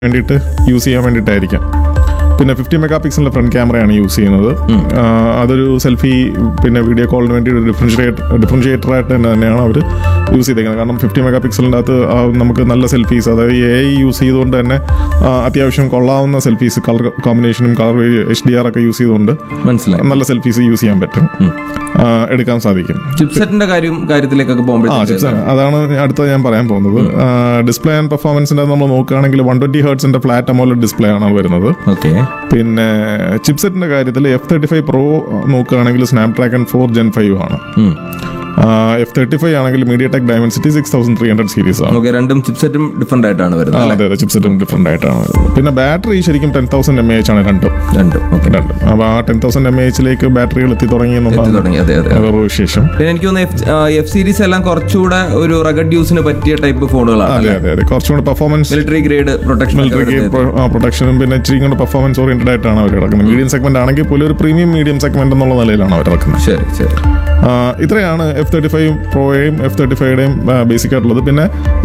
വേണ്ടിയിട്ട് യൂസ് ചെയ്യാൻ വേണ്ടിയിട്ടായിരിക്കാം പിന്നെ ഫിഫ്റ്റി മെഗാ പിക്സലിന്റെ ഫ്രണ്ട് ക്യാമറയാണ് യൂസ് ചെയ്യുന്നത് ആ, അതൊരു സെൽഫി പിന്നെ വീഡിയോ കോളിന് വേണ്ടി ഒരു ഡിഫറൻഷിയേറ്റ് ഡിഫറൻഷിയേറ്റർ ആയിട്ട് തന്നെ തന്നെയാണ് അവർ യൂസ് ചെയ്തേക്കുന്നത് കാരണം ഫിഫ്റ്റി മെഗാ പിക്സലിൻ്റെ അകത്ത് ആ, നമുക്ക് നല്ല സെൽഫീസ് അതായത് എ ഐ യൂസ് ചെയ്തുകൊണ്ട് തന്നെ ആ, അത്യാവശ്യം കൊള്ളാവുന്ന സെൽഫീസ് കളർ കോമ്പിനേഷനും കളർ എച്ച് ഡി ആർ ഒക്കെ യൂസ് ചെയ്തുകൊണ്ട് മനസ്സിലായി നല്ല സെൽഫീസ് യൂസ് ചെയ്യാൻ പറ്റും ആ, എടുക്കാൻ സാധിക്കും ചിപ്സെറ്റിന്റെ കാര്യം കാര്യത്തിലേക്കൊക്കെ ആ പോകുമ്പോഴത്തേക്ക് ചിപ്സ് അതാണ് അടുത്ത ഞാൻ പറയാൻ പോകുന്നത് ഡിസ്പ്ലേ ആൻഡ് പെർഫോമൻസിന്റെ നമ്മൾ നോക്കുകയാണെങ്കിൽ വൺ ട്വന്റി ഹേർട്സിന്റെ ഫ്ലാറ്റ് അമോലഡ് ഡിസ്പ്ലേ ആണ് വരുന്നത് ഓക്കെ പിന്നെ ചിപ്സെറ്റിന്റെ കാര്യത്തിൽ എഫ് തേർട്ടി ഫൈവ് പ്രോ നോക്കുകയാണെങ്കിൽ സ്നാപ്ഡ്രാഗൺ ഫോർ ജെൻ ഫൈവ് ആണ് എഫ് തേർട്ടി ഫൈവ് ആണെങ്കിൽ MediaTek Dimensity six thousand three hundred series ആണ് ഓക്കെ രണ്ടും ചിപ്സെറ്റും ഡിഫറെന്റ് ആയിട്ടാണ് ആ, വരുന്നത് അതെ അതെ ചിപ്സെറ്റും ഡിഫറെന്റ് ആയിട്ടാണ് വരുന്നത് പിന്നെ ബാറ്ററി ശരിക്കും ten thousand M A H ആണ് രണ്ടും രണ്ടും ഓക്കെ രണ്ടും അപ്പോൾ ആ ടെൻ തൗസൻഡ് എം എ എച്ചിലേക്ക് ബാറ്ററികൾ എത്തി തുടങ്ങി എന്നുള്ളതാണ് തുടങ്ങി അതെ അതെ വേറൊരു വിശേഷം പിന്നെ എനിക്ക് തോന്നുന്നു എഫ് സീരീസ് എല്ലാം കുറച്ചുകൂടെ ഒരു റഗഡ് യൂസിന് പറ്റിയ ടൈപ്പ് ഫോണുകളാണ് അതെ അതെ അതെ കുറച്ചും കൂടെ പെർഫോമൻസ് മിലിറ്ററി ഗ്രേഡ് പ്രൊട്ടക്ഷൻ മിലിറ്ററിക്ക് പ്രൊട്ടക്ഷനും പിന്നെ ഇച്ചിരി കൂടെ പെർഫോമൻസ് ഓറിയന്റഡ് ആയിട്ടാണ് അവർ കിടക്കുന്നത് മീഡിയം സെഗ്മെന്റ് ആണെങ്കിൽ പോലും ഒരു പ്രീമിയം മീഡിയം സെഗ്മെന്റ് എന്നുള്ള നിലയിലാണ് അവർ ഇറക്കുന്നത് ശരി ശരി ആ, ഇത്രയാണ് എഫ് തേർട്ടി ഫൈവ് പ്രോയും എഫ് തേർട്ടി ഫൈവുടെയും ബേസിക് ആയിട്ടുള്ളത് പിന്നെ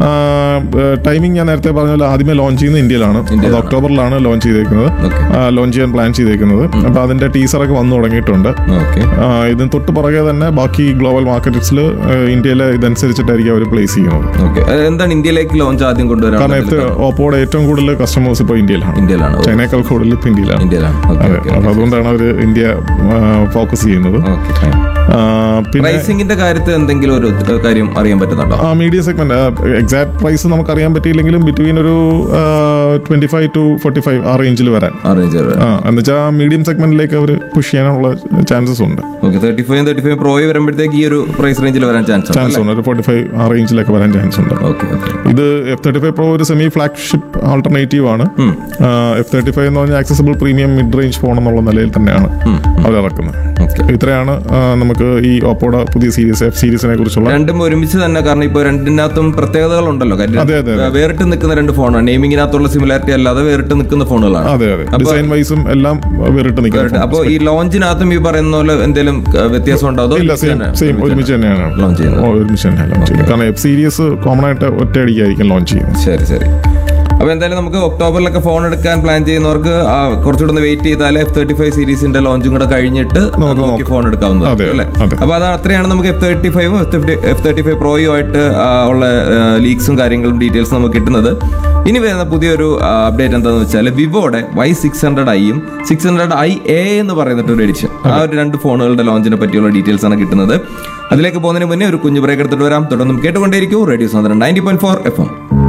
ടൈമിംഗ് ഞാൻ നേരത്തെ പറഞ്ഞ പോലെ ആദ്യമേ ലോഞ്ച് ചെയ്യുന്നത് ഇന്ത്യയിലാണ് അത് ഒക്ടോബറിലാണ് ലോഞ്ച് ചെയ്തേക്കുന്നത് ഓക്കെ ലോഞ്ച് ചെയ്യാൻ പ്ലാൻ ചെയ്തേക്കുന്നത് അപ്പോൾ അതിന്റെ ടീസറൊക്കെ വന്നു തുടങ്ങിയിട്ടുണ്ട് ഓക്കെ ആ, ഇതിന് തൊട്ട് പുറകെ തന്നെ ബാക്കി ഗ്ലോബൽ മാർക്കറ്റ്സിൽ ഇന്ത്യയിലെ ഇതനുസരിച്ചിട്ടായിരിക്കും അവർ പ്ലേസ് ചെയ്യുന്നത് ഓക്കെ എന്താണ് ഇന്ത്യയിലേക്ക് ലോഞ്ച് ആദ്യം കൊണ്ടുവരാൻ കാരണം എഫ് ഓപ്പോയുടെ ഏറ്റവും കൂടുതൽ കസ്റ്റമേഴ്സ് ഇപ്പോൾ ഇന്ത്യയിലാണ് ഇന്ത്യയിലാണ് ചൈനയേക്കാൾ കൂടുതൽ ഇപ്പോൾ ഇന്ത്യയിലാണ് ഇന്ത്യയിലാണ് ഓക്കെ അതെ ഓക്കെ അപ്പൊ അതുകൊണ്ടാണ് അവർ ഇന്ത്യ ഫോക്കസ് ചെയ്യുന്നത് ഓക്കെ ഫൈൻ ആ, പിന്നെ പ്രൈസിംഗിന്റെ കാര്യത്തിൽ എന്തെങ്കിലും ഒരു ഏഹ്, കാര്യം അറിയാൻ പറ്റുന്നുണ്ടോ ആ മീഡിയം സെഗ്മെന്റ് എക്സാക്ട് പ്രൈസ് നമുക്ക് അറിയാൻ പറ്റിയില്ലെങ്കിലും ബിറ്റ്വീൻ ഒരു twenty five to forty five ആ റേഞ്ചിൽ വരാൻ അറേഞ്ച് ആ എന്നുവെച്ചാൽ മീഡിയം സെഗ്മെന്റിലേക്ക് അവർ പുഷ് ചെയ്യാനുള്ള ചാൻസസ് ഉണ്ട് okay thirty five thirty five പ്രോയി വരുമ്പോഴത്തേക്ക് ഈ ഒരു പ്രൈസ് റേഞ്ചിൽ വരാൻ ചാൻസ് ഉണ്ട് ചാൻസ് ഉണ്ട് ഒരു ഫോർട്ടി ഫൈവ് ആ റേഞ്ചിലൊക്കെ വരാൻ ചാൻസ് ഉണ്ട് ഓക്കെ ഓക്കെ ഇത് എഫ് തേർട്ടി ഫൈവ് പ്രോ ഒരു സെമി ഫ്ലാഗ്ഷിപ്പ് ആൾട്ടർനേറ്റീവ് ആണ് എഫ് തേർട്ടി ഫൈവ് എന്ന് പറഞ്ഞാൽ accessible premium mid range phone എന്നുള്ള നിലയിൽ തന്നെയാണ് അവർ ഇറക്കുന്നത് ഓക്കെ ഇത്രയാണ് ആ, നമുക്ക് ഈ ഓപ്പോയുടെ പുതിയ സീരീസ് എഫ് സീരീസിനെ കുറിച്ചുള്ള രണ്ടും ഒരുമിച്ച് തന്നെ കാരണം ഇപ്പൊ രണ്ടിനകത്തും പ്രത്യേകതകൾ ഉണ്ടല്ലോ കാര്യം അതെ, അതെ, അതെ. വേറിട്ട് നിൽക്കുന്ന രണ്ട് ഫോണാണ് നെയിമിങ്ങിനകത്തുള്ള സിമിലാരിറ്റി അല്ലാതെ വേറിട്ട് നിൽക്കുന്ന ഫോണുകളാണ് അതെ അതെ ഡിസൈൻ വൈസും എല്ലാം വേറിട്ട് നിൽക്കുന്നത് അപ്പോൾ ഈ ലോഞ്ചിനകത്തും ഈ പറയുന്ന പോലെ എന്തെങ്കിലും ക- വ്യത്യാസം ഉണ്ടോ അതോ ഇല്ല സെയിം സെയിം ഒരുമിച്ച് തന്നെയാണ് ലോഞ്ച് ചെയ്യുന്നത് ഓ, ഒരുമിച്ച് തന്നെയാണ് ലോഞ്ച് ചെയ്യുന്നത് കാരണം എഫ് സീരീസ് കോമൺ ആയിട്ട് ഒറ്റയടിക്കായിരിക്കും ലോഞ്ച് ചെയ്യുന്നത് ശരി ശരി അപ്പൊ എന്തായാലും നമുക്ക് ഒക്ടോബറിലൊക്കെ ഫോൺ എടുക്കാൻ പ്ലാൻ ചെയ്യുന്നവർക്ക് ആ, കുറച്ചുകൂടെ ഒന്ന് വെയിറ്റ് ചെയ്താൽ എഫ് തേർട്ടി ഫൈവ് സീരീസിന്റെ ലോഞ്ചും കൂടെ കഴിഞ്ഞിട്ട് നോക്കി ഫോൺ എടുക്കാവുന്നത് അതെ, അല്ലേ അതെ. അപ്പൊ അത് അത്രയാണ് നമുക്ക് എഫ് തേർട്ടി ഫൈവും എഫ് തേർട്ടി ഫൈവ് പ്രോയും ആയിട്ട് ആ, ഉള്ള ലീക്സും കാര്യങ്ങളും ഡീറ്റെയിൽസും നമുക്ക് കിട്ടുന്നത് ഇനി വരുന്ന പുതിയൊരു അപ്ഡേറ്റ് എന്താണെന്ന് വെച്ചാൽ വിവോയുടെ വൈ സിക്സ് ഹൺഡ്രഡ് ഐയും സിക്സ് ഹൺഡ്രഡ് ഐ എ എന്ന് പറയുന്നിട്ട് ഒരു എഡിഷൻ ആ ഒരു രണ്ട് ഫോണുകളുടെ ലോഞ്ചിനെ പറ്റിയുള്ള ഡീറ്റെയിൽസ് ആണ് കിട്ടുന്നത് അതിലേക്ക് പോകുന്നതിന് മുന്നേ ഒരു കുഞ്ഞു ബ്രേക്ക് എടുത്തിട്ട് വരാം തുടർന്നും കേട്ടുകൊണ്ടേയിരിക്കും റേഡിയോ സാധനം ninety point four F M